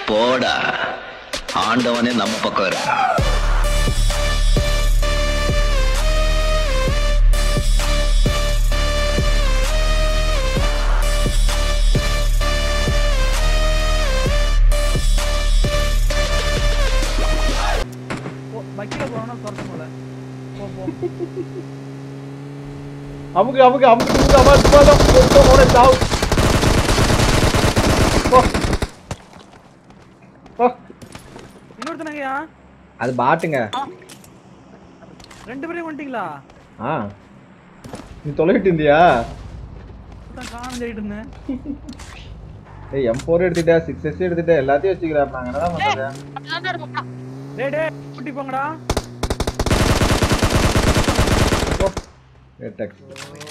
போடா ஆண்டவனே நம்ம பக்கம் இருக்கான் போ பக்கில போனா துரத்த போல போ போ அமுக்கு அமுக்கு அமுக்கு அமுக்கு அமுக்கு போதும் போதும் போட சாவு போ போ இன்னொருத்தனங்கயா அது பாட்டுங்க ரெண்டு பேரையும் வந்துட்டீங்களா ஆ நீ தொலைவிட்டு இருந்தியா தான் காணும் சொல்லிட்டு இருந்தேன் ஏய் எம் ஃபோர் எடுத்துட்டா சிக்ஸ் எஸ் எடுத்துட்டா எல்லாத்தையும் வச்சுக்கிறா நாங்க என்னதான் பண்றது அப்படிதான் இருப்போம் டேய் டேய் குட்டி போங்கடா ஏ டெக்ஸ்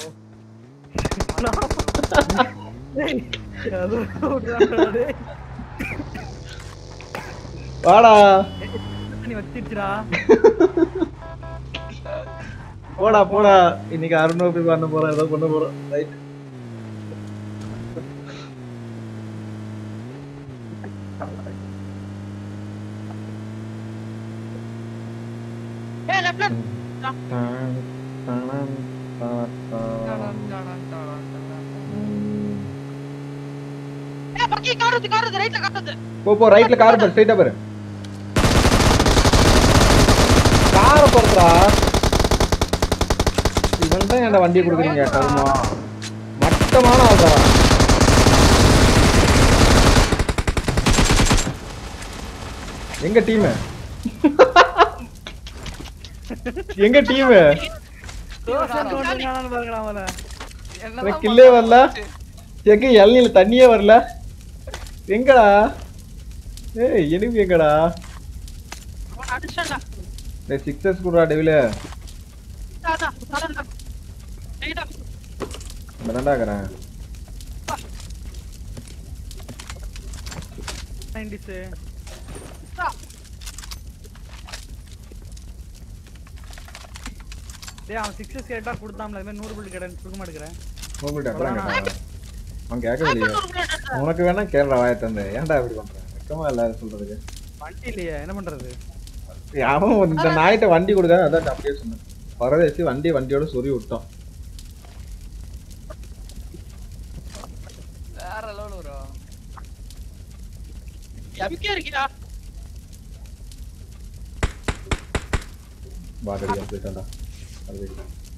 டேய் அது விட்றாங்கடா டேய் வாடா நீ வச்சிடுச்சுடா போடா போடா இன்னைக்கு அறுநூறு பண்ண போறோம் ஏதோ பண்ண போறோம் ரைட் ஏய் லெஃப்ட்ல ஏய் பக்கி காருது காருது ரைட்ல காருது போ போ ரைட்ல கார் பாரு ஸ்ட்ரைட்டா பாரு கார பொறுத்துறா இவன் தான் என்ன வண்டியை கொடுக்குறீங்க கருமா மட்டமான ஆள்றா எங்க டீம் எங்க டீம் ரோஷன் கொண்டுங்களான்னு பாருங்கடா அவள எனக்கு கில்லே வரல எங்க இளநீல தண்ணியே வரல எங்கடா ஏய் எனிமி எங்கடா அவன் அடிச்சான்டா டேய் சிக்ஸஸ் குடுறா டெவில அதான் அதான் ரைட்டா தான்டா இருக்கறேன் நைன்டிஸ் டேய் அவன் சிக்ஸஸ் கேட்டா கொடுத்தாம்ல இது மாதிரி நூறு புள்ளி கேட்டேன் கொடுக்க மாட்டேங்கிறேன் உங்கள்ட்ட அப்புறம் கேட்டான் அவன் கேட்கவில்லையே உனக்கு வேணா கேள்ற வாய தந்து ஏன்டா இப்படி பண்ற வெக்கமா இல்ல சொல்றதுக்கு வண்டி இல்லையே என்ன பண்றது ஏய், அவன் இந்த நாய்ட்ட வண்டி கொடுக்காத அதான் அப்படியே சொன்னேன் பரதேசி வண்டி வண்டியோட சொறி விட்டோம் வேற லெவல் வரும் எம்கே இருக்கியா பாட்டடி போயிட்டான்டா அது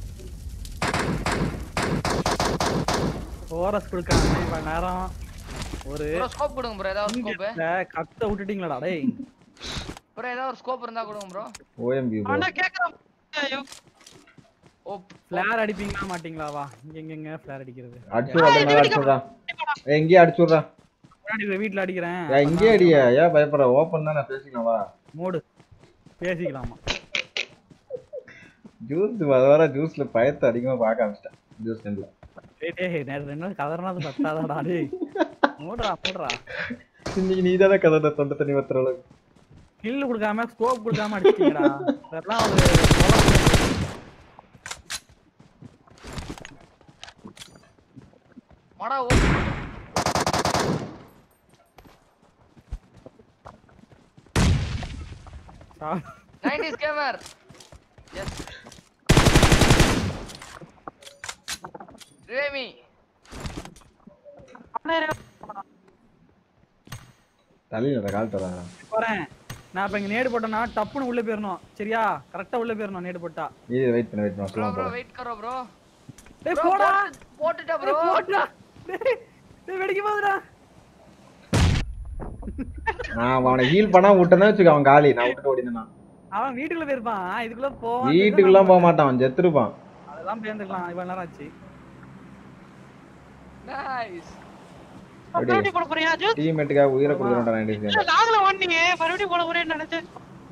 ஓரஸ் கொடுக்காம இவ்வளவு நேரம் ஒரு ப்ரோ ஸ்கோப் கொடுங்க ப்ரோ ஏதாவது ஸ்கோப் இங்கிலீஷ்ல கத்த விட்டுட்டீங்களாடா டேய் ப்ரோ ஏதாவது ஒரு ஸ்கோப் இருந்தா கொடுங்க ப்ரோ ஓஎம்பி அவனா கேக்குறான் ஐயோ ஓ ஃபிளேர் அடிப்பீங்களா மாட்டீங்களா வா இங்க எங்க எங்க ஃபிளேர் அடிக்கிறது அடிச்சுடுறா மேல அடிச்சுடுறா ஏய் இங்கேயே அடிச்சுடுறா அடிக்கிற வீட்ல அடிக்கிறேன் ஏன் இங்கேயே அடியா ஏன் பயப்படுற ஓப்பன் தான் நான் பேசிக்கலாம் வா மோடு பேசிக்கலாமா ஜூஸ் வர வர ஜூஸ்ல பயத்தை அதிகமா பார்க்க ஆரம்பிச்சிட்டேன் ஜூஸ் டைம்ல டேய் டேய் நேத்து ரெண்டு நாள் கதறனாது பத்தாதாடா டேய் மூடுறா மூடுறா இன்னைக்கு நீ தானே கதை தொண்டை தண்ணி வத்துற அளவுக்கு கில்லு கொடுக்காம ஸ்கோப் கொடுக்காம அடிச்சிட்டீங்கடா இதெல்லாம் ஒரு கொலை. மாடா ஓ சா- 90s கேமர் எஸ் ரேமி தலையில கால் தராங்க போறேன் நான் இப்ப இங்க நேடு போட்டேன்னா டப்புன்னு உள்ள போயிரணும் சரியா கரெக்டா உள்ள போயிரணும் நேடு போட்டா இது வெயிட் பண்ண வெயிட் பண்ண ப்ரோ சொல்லுவான் ப்ரோ போல வெயிட் கரோ ப்ரோ டேய் ப்ரோ போடா போட்டுட்டா ப்ரோ டேய், போடா டேய் டேய் வெடிக்க போகுதுடா நான் அவனை ஹீல் பண்ணா விட்டேன்னு வச்சுக்க அவன் காலி நான் விட்டுட்டு ஓடினான் அவன் வீட்டுக்குள்ள போயிருப்பான் இதுக்குள்ள போவான் வீட்டுக்குலாம் போக மாட்டான் அவன் செத்துருப்பான் அதெல்லாம் பேந்துக்கலாம் இவ்வளவு நேரம் ஆச்சு நைஸ் மறுபடியும் போட போறியா ஜூஸ் டீம்மேட்டுக்காக உயிரை கொடுக்குறோம்டா நைன்டி இல்ல நாங்களும் வந்தீங்க மறுபடியும் போட போறேன்னு நினைச்சேன்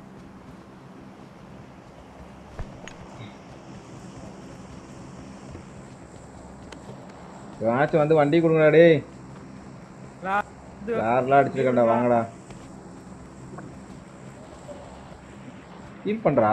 இவனாச்சும் வந்து வண்டி கொடுங்கடா டேய் ரா- இது- யாரெல்லாம் அடிச்சிருக்கேன்டா வாங்கடா ஹீல் பண்றா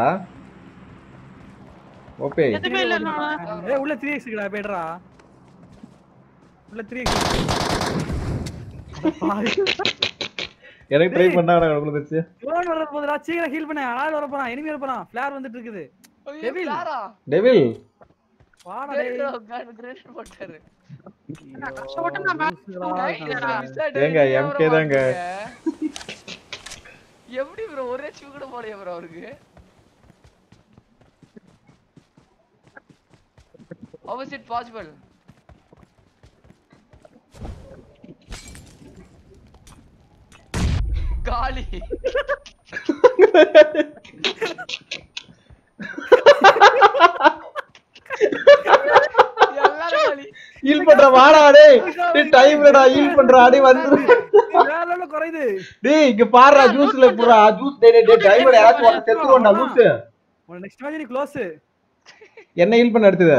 ஓபே எதுவுமே இல்ல நான் ஏய் உள்ள 3x இருக்குடா போய்டுறா உள்ள 3x எனக்கு ட்ரை பண்ணா எனக்கு கொடுத்துச்சு ட்ரோன் வர போதுடா சீக்கிரம் ஹீல் பண்ண ஆள் வர போறான் எனிமி வர போறான் ஃபிளேர் வந்துட்டு இருக்குது ஐயோ, Devil. யாரா? டெவில் வாடா டேய் Grenade, gun, grenade போட்டாரு. கஷ்டப்பட்டு நான் மேல லூசுடா. Nice, miss ஆ ஏங்க, Devil MK bro தாங்க. மாட்டீங்க. எப்படி ப்ரோ ஒரே சிவ கூட போலையா ப்ரோ அவருக்கு How is it possible? காலி எல்லாரும் காலி ஹீல் பண்ற வாடா டேய் டேய் டைம்லடா ஹீல் பண்றா டேய் வந்து வேற level குறையுது டேய் இங்க பாருடா ஜூஸ்ல புறா ஜூஸ் டேய் டேய், டேய் டைம்ல யாராச்சும் ஒருத்தன் செத்துருவான்டா லூஸ் உன் நெக்ஸ்ட் மேட்ச் நீ க்ளோஸ் என்ன ஹீல் பண்ண அடுத்தது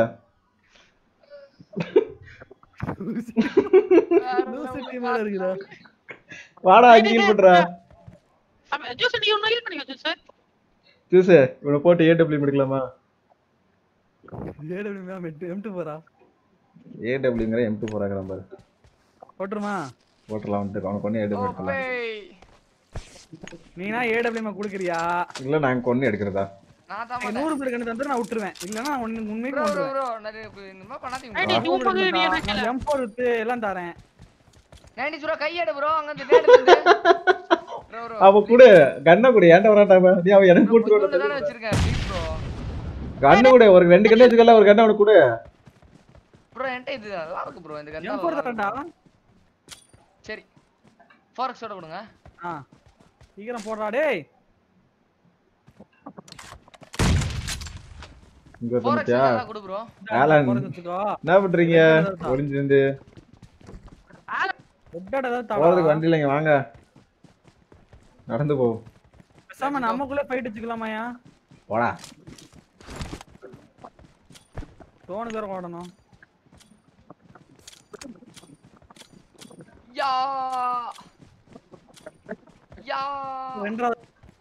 லூசு டீம் மேல இருக்குடா வாடா இங்க ஹீல் பண்றா ஜூஸ் நீங்க ஒண்ணு ஹீல் பண்ணிக்கோ ஜூஸ் ஜூஸ் இவனை போட்டு ஏடபிள்யூ எடுக்கலாமா ஏடபிள்யூ மேம் எம்2 போறா ஏடபிள்யூங்கிற எம் டூ போறாங்க பாரு போட்டுருமா போட்டலாம் வந்துட்டு அவனுக்கு ஒன்று ஏடபிள்யூ எடுக்கலாம் ஓப்பே நீனா ஏடபிள்யூ மேம் குடுக்குறியா இல்ல நாங்க கொண்டு எடுக்கிறதா நான் தான் நீ பண்ணேன் நூறு பேர் கண்டு தந்துட்டு நான் விட்டுருவேன் இல்லன்னா நான் உன்னை உண்மைக்கு ப்ரோ ப்ரோ கொண்டுருவேன் ப்ரோ நிறைய இந்த மாதிரி பண்ணாதீங்க ஐடி bro. டூ போது நீ எனக்கு நான் M4 வித்து எல்லாம் தரேன் நைன்டி ப்ரோ கையெடு ப்ரோ அங்க இருந்து நேடு இருந்து ப்ரோ ப்ரோ அவ கூட கண்ணை கூட ஏன்டா வராட்டாம நீ அவன் எனக்கு புத்தூர்ல கொடுத்துருவான் தானே வச்சிருக்கேன் ப்ளீஸ் ப்ரோ கண்ணு கூட ஒரு ரெண்டு கண்ணு வச்சுக்கல ஒரு கண்ணை அவனுக்கு கூட ப்ரோ என்கிட்ட இது நல்லா இருக்கு ப்ரோ இந்த கன் M4 தரேன்டா சரி ஃபாரக்ஸோட கொடுங்க ஆ சீக்கிரம் போடுறா டேய் இங்க ஃபாரக்ஸ் வந்துட்டியா நல்லா கொடு ப்ரோ ஆலன். போறது வச்சுக்கோ என்ன பண்றீங்க ஒளிஞ்சிருந்து ஒட்டட ஏதாவது போறதுக்கு தாடா வண்டி இல்லைங்க வாங்க நடந்து போ பேசாம நமக்குள்ளே ஃபைட் வச்சுக்கலாமாயா போடா தோணுக்கு வேற ஓடணும் யா யா ரெண்டாவது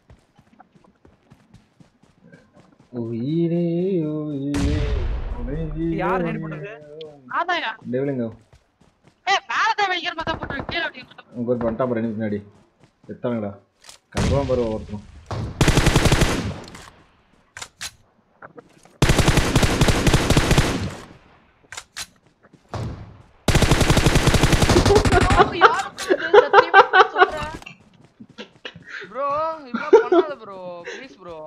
உயிரே உயிரே யார் நேடு போட்டது? ஆதாயா டெவிலுங்க ஏ வேற வைக்கிற மாதிரி போட்டு கீழே அப்படிங்க உங்க ஒரு வந்துட்டா பாரு எனக்கு பின்னாடி எத்தானுங்கடா கருவான் பாரு ஒருத்தரும் ப்ரோ இப்ப பண்ணாத ப்ரோ ப்ளீஸ் ப்ரோ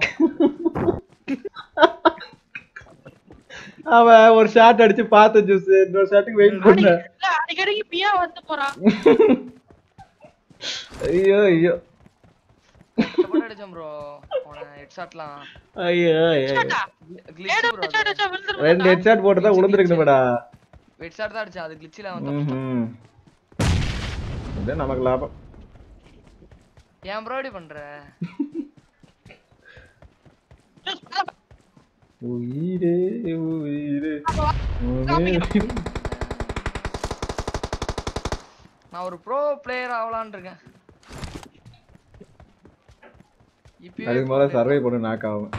அவன் ஒரு ஷாட் அடிச்சு பார்த்த ஜூஸ் இன்னொரு ஷாட்டுக்கு வெயிட் பண்ண இல்ல அடிக்கடி பியா வந்து போறான் ஐயோ ஐயோ கஷ்டப்பட்டு அடிச்சேன் ப்ரோ போன ஹெட்ஷாட்லாம் ஐயோ ஐயோ கிளிச் ஏடா ப்ரோ பிச்சா அடிச்சா விழுந்துரும் ரெண்டு ஹெட்ஷாட் போட்டு தான் விழுந்துருக்கணும்டா ஹெட்ஷாட் தான் அடிச்சேன் அது கிளிச்சில வந்து ம் இது நமக்கு லாபம் ஏன் ப்ரோ இப்படி பண்ற ஜூஸ் மேல போ. உயிரே உயிரே உயிரே. நான் ஒரு ப்ரோ பிளேயர் ஆகலான்னு இருக்கேன் இப்பயே அதுக்கு முதல்ல சர்வை பண்ணு நாக் ஆகும்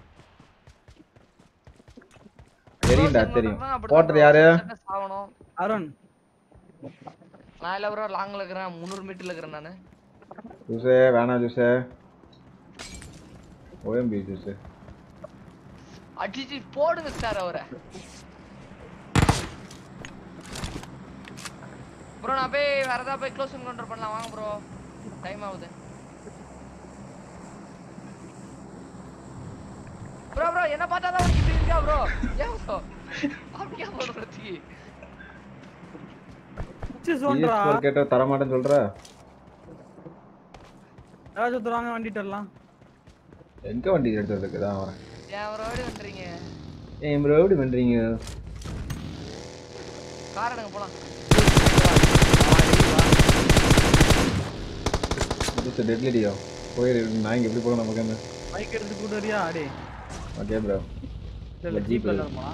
தெரியும்டா தெரியும் போட்டது யாரு ஆகணும் அருண் நான் இல்ல ப்ரோ லாங்ல இருக்கிறேன் முந்நூறு மீட்டர்ல இருக்கிறேன் நானு ஜூஸே வேணாம் ஜூஸே ஓஎம்பி ஜூஸு அடிச்சு போடுங்க சார் அவரை ப்ரோ நான் போய் வேற ஏதாவது போய் க்ளோஸ் என்கவுண்டர் பண்ணலாம் வாங்க ப்ரோ டைம் ஆகுது ப்ரோ ப்ரோ என்ன பார்த்தா தான் உனக்கு இப்படி இருக்கா ப்ரோ ஏன் ப்ரோ அப்படியா ப்ரோ பிரத்தி பிச்சு சொல்றா ஸ்கோர் கேட்ட தர மாட்டேன்னு சொல்ற ஏதாச்சும் ஒருத்தர் வாங்க வண்டிட்டு வரலாம் எங்க வண்டி எடுத்துறதுக்கு தான் வரேன் ஏன் ப்ரோ எப்படி பண்றீங்க ஏன் ப்ரோ எப்படி பண்றீங்க கார் எடுங்க போலாம் ஜூஸ் டெட்லிடியோ போயிரு நான் இங்க எப்படி போகணும் நமக்கு என்ன பைக் எடுத்து கூட்டு வரியா அடே ஓகே ப்ரோ இல்ல இல்ல ஜீப்ல இருக்கமா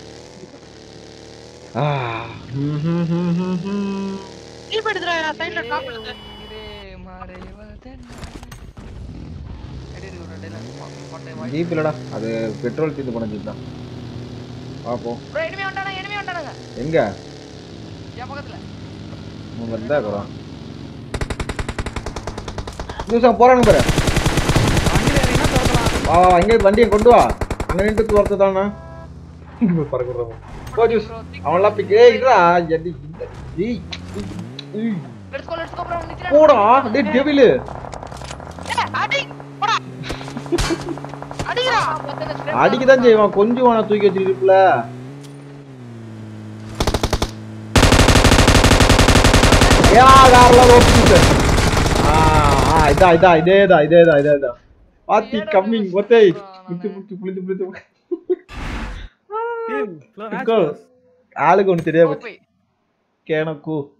ஜீப் எடுத்துறா சைடுல டாப் எடுத்து இதே மறைவதென்ன? எடி இருக்கு bro, டேய், கோட்டை வாய். ஜீப் இல்லடா அது பெட்ரோல் தீர்ந்து போன ஜீப் தான் பார்ப்போம் Bro, enemy வந்துட்டானுங்க, enemy வந்துட்டானுங்க. எங்க என் பக்கத்துல. உங்க இருந்தா இருக்கிறோம் ஜூஸ் போறானு பாரு வண்டியில ஏறினா தோத்தலாம் வா வா இங்க வண்டியை கொண்டு வா அங்க நின்று துரத்து தானா பறக்குறோம் போ ஜூஸ் அவன்லாம் பிக் ஏய் இருடா எடி ஏய் ஏய். Let's go let's go bro நித்ரா போடா டேய் டெவில் ஏய், அடி போடா அடிடா அடிக்க தான் செய்வான் கொஞ்சம் அவனை தூக்கி வச்சிருக்குல ஏா கார்ல ஓட்டு ஆ ஆ இதா இதா இதேதா இதேதா இதேதா பாத்தி கம்மிங் ஒத்தே முத்து முத்து புளித்து புளித்து டீம் மேட்ச் Goal. ஆளுக்கு ஒன்று தெரியாது போய் கேனக்கு